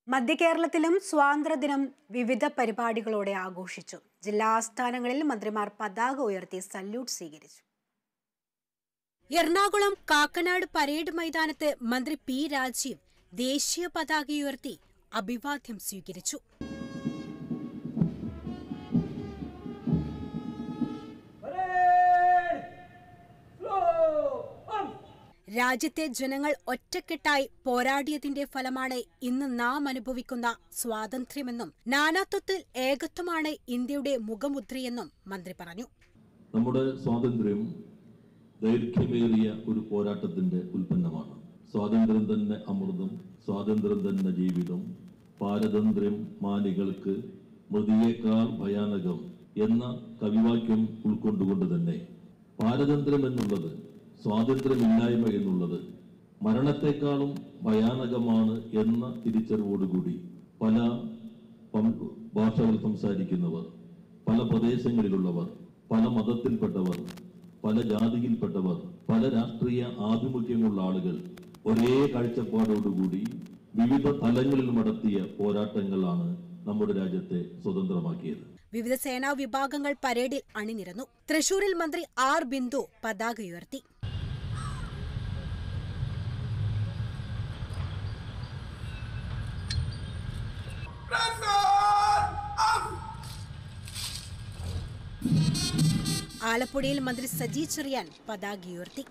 മധ്യകേരളത്തിലും സ്വാതന്ത്ര്യദിനം വിവിധ പരിപാടികളോടെ ആഘോഷിച്ചു ജില്ലാ ആസ്ഥാനങ്ങളിൽ മന്ത്രിമാർ പതാക ഉയർത്തി സല്യൂട്ട് സ്വീകരിച്ചു എറണാകുളം കാക്കനാട് പരേഡ് മൈതാനത്ത് മന്ത്രി പി രാജീവ് ദേശീയ പതാക ഉയർത്തി അഭിവാദ്യം സ്വീകരിച്ചു രാജ്യത്തെ ജനങ്ങൾ ഒറ്റക്കെട്ടായി പോരാടിയതിന്റെ ഫലമാണ് ഇന്ന് നാം അനുഭവിക്കുന്ന സ്വാതന്ത്ര്യമെന്നും നാനാത്വത്തിൽ ഏകത്വമാണ് ഇന്ത്യയുടെ മുഖമുദ്രയെന്നും മന്ത്രി പറഞ്ഞു നമ്മുടെ സ്വാതന്ത്ര്യം ദൈർഘ്യമേറിയ ഒരു പോരാട്ടത്തിന്റെ ഉൽപ്പന്നമാണ് സ്വാതന്ത്ര്യം തന്നെ അമൃതം സ്വാതന്ത്ര്യം തന്നെ ജീവിതം പാരതന്ത്ര്യം മാനികൾക്ക് മൃതിയേക്കാൾ ഭയാനകം എന്ന കവിവാക്യം ഉൾക്കൊണ്ടുകൊണ്ട് തന്നെ പാരതന്ത്ര്യം എന്നുള്ളത് സ്വാതന്ത്ര്യമില്ലായ്മ എന്നുള്ളത് മരണത്തെക്കാളും ഭയാനകമാണ് എന്ന തിരിച്ചറിവോടുകൂടി പല പം- ഭാഷകൾ സംസാരിക്കുന്നവർ പല പ്രദേശങ്ങളിലുള്ളവർ പല മതത്തിൽപ്പെട്ടവർ പല ജാതിയിൽപ്പെട്ടവർ പല രാഷ്ട്രീയ ആഭിമുഖ്യമുള്ള ആളുകൾ ഒരേ കാഴ്ചപ്പാടോടുകൂടി വിവിധ തലങ്ങളിൽ നടത്തിയ പോരാട്ടങ്ങളാണ് നമ്മുടെ രാജ്യത്തെ സ്വതന്ത്രമാക്കിയത് വിവിധ സേനാ വിഭാഗങ്ങൾ പരേഡിൽ അണിനിരന്നു തൃശൂരിൽ മന്ത്രി ആർ ബിന്ദു പതാക ഉയർത്തി ആലപ്പുഴയിൽ മന്ത്രി സജി ചെറിയാൻ പതാക ഉയർത്തി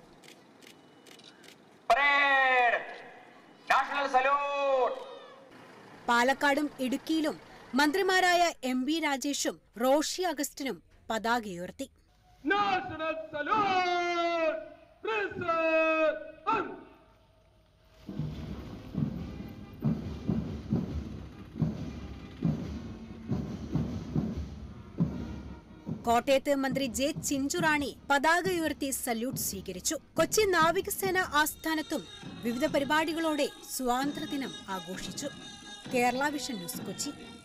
പരേഡ് നാഷണൽ സല്യൂട്ട് പാലക്കാടും ഇടുക്കിയിലും മന്ത്രിമാരായ എം ബി രാജേഷും റോഷി അഗസ്റ്റിനും പതാക ഉയർത്തി National Salute! Listen! Um! കോട്ടയത്ത് മന്ത്രി ജെ ചിഞ്ചുറാണി പതാക ഉയർത്തി സല്യൂട്ട് സ്വീകരിച്ചു കൊച്ചി നാവികസേന ആസ്ഥാനത്തും വിവിധ പരിപാടികളോടെ സ്വാതന്ത്ര്യദിനം ആഘോഷിച്ചു കേരള വിഷൻ ന്യൂസ് കൊച്ചി